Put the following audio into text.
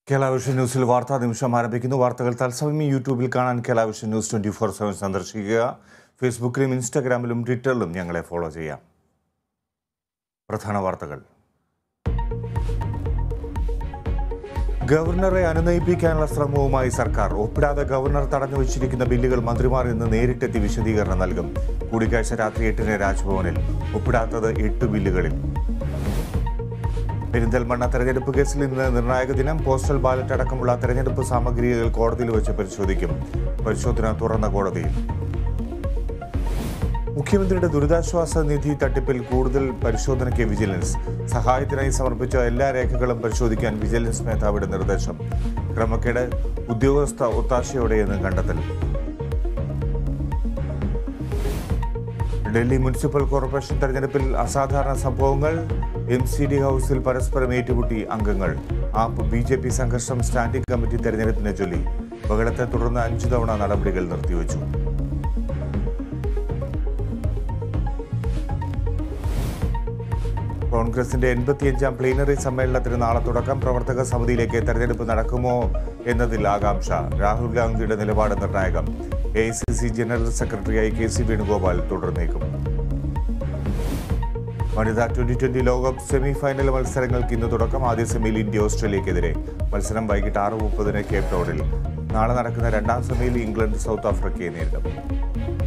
Kerala vision ന്യൂസിൽ വാർത്താ നിമിഷം ആരംഭിക്കുന്നു വാർത്തകൾ തത്സമയം യൂട്യൂബിൽ കാണാൻ Kerala vision news twenty four seven സന്ദർശിക്കുക ഫേസ്ബുക്കിലും ഇൻസ്റ്റാഗ്രാമിലും ട്വിറ്ററിലും ഞങ്ങളെ ഫോളോ ചെയ്യാം പ്രധാന വാർത്തകൾ ഗവർണറെ അനുനയിപ്പിക്കാനുള്ള ശ്രമവുമായി സർക്കാർ ഒപ്പിടാതെ ഗവർണർ തടഞ്ഞു വച്ചിരിക്കുന്ന ബില്ലുകൾ മന്ത്രിമാർ ഇന്ന് നേരിട്ടെത്തി വിശദീകരണം നൽകും കൂടിക്കാഴ്ച രാത്രി എട്ടിന് രാജ്ഭവനിൽ ഒപ്പിടാത്തത് എട്ട് ബില്ലുകളിൽ പെരിന്തൽമണ്ണ തെരഞ്ഞെടുപ്പ് കേസിൽ ഇന്ന് നിർണായക ദിനം പോസ്റ്റൽ ബാലറ്റ് അടക്കമുള്ള തെരഞ്ഞെടുപ്പ് സാമഗ്രികൾ കോടതിയിൽ വെച്ച് പരിശോധിക്കും പരിശോധന തുറന്ന കോടതിയിൽ മുഖ്യമന്ത്രിയുടെ ദുരിതാശ്വാസ നിധി തട്ടിപ്പിൽ കൂടുതൽ പരിശോധനയ്ക്ക് വിജിലൻസ് സഹായത്തിനായി സമർപ്പിച്ച എല്ലാ രേഖകളും പരിശോധിക്കാൻ വിജിലൻസ് മേധാവിയുടെ നിർദ്ദേശം ക്രമക്കേട് ഉദ്യോഗസ്ഥ ഒത്താശയോടെയെന്ന് കണ്ടെത്തൽ ഡൽഹി മുനിസിപ്പൽ കോർപ്പറേഷൻ തെരഞ്ഞെടുപ്പിൽ അസാധാരണ സംഭവങ്ങൾ എം സി ഡി ഹൗസിൽ പരസ്പരം ഏറ്റുമുട്ടി അംഗങ്ങൾ ആപ്പ് ബി ജെ പി സംഘർഷം സ്റ്റാൻഡിംഗ് കമ്മിറ്റി തെരഞ്ഞെടുപ്പിനെ ചൊല്ലി ബഹളത്തെ തുടർന്ന് അഞ്ചു തവണ നടപടികൾ നിർത്തിവച്ചു കോൺഗ്രസിന്റെ എൺപത്തിയഞ്ചാം പ്ലീനറി സമ്മേളനത്തിന് നാളെ തുടക്കം പ്രവർത്തക സമിതിയിലേക്ക് തെരഞ്ഞെടുപ്പ് നടക്കുമോ എന്നതിൽ ആകാംക്ഷ രാഹുൽ ഗാന്ധിയുടെ നിലപാട് നിർണായകം A I C C general സെക്രട്ടറിയായി കെ സി വേണുഗോപാൽ തുടർന്നേക്കും വനിതാ ട്വന്റി ട്വന്റി ലോകകപ്പ് സെമി ഫൈനൽ മത്സരങ്ങൾക്ക് ഇന്ന് തുടക്കം ആദ്യ സെമിയിൽ ഇന്ത്യ ഓസ്ട്രേലിയക്കെതിരെ മത്സരം വൈകിട്ട് ആറ് മുപ്പതിന് കേപ്പ് ടൗണിൽ നാളെ നടക്കുന്ന രണ്ടാം സെമിയിൽ ഇംഗ്ലണ്ട് സൗത്ത് ആഫ്രിക്കയെ നേരിടും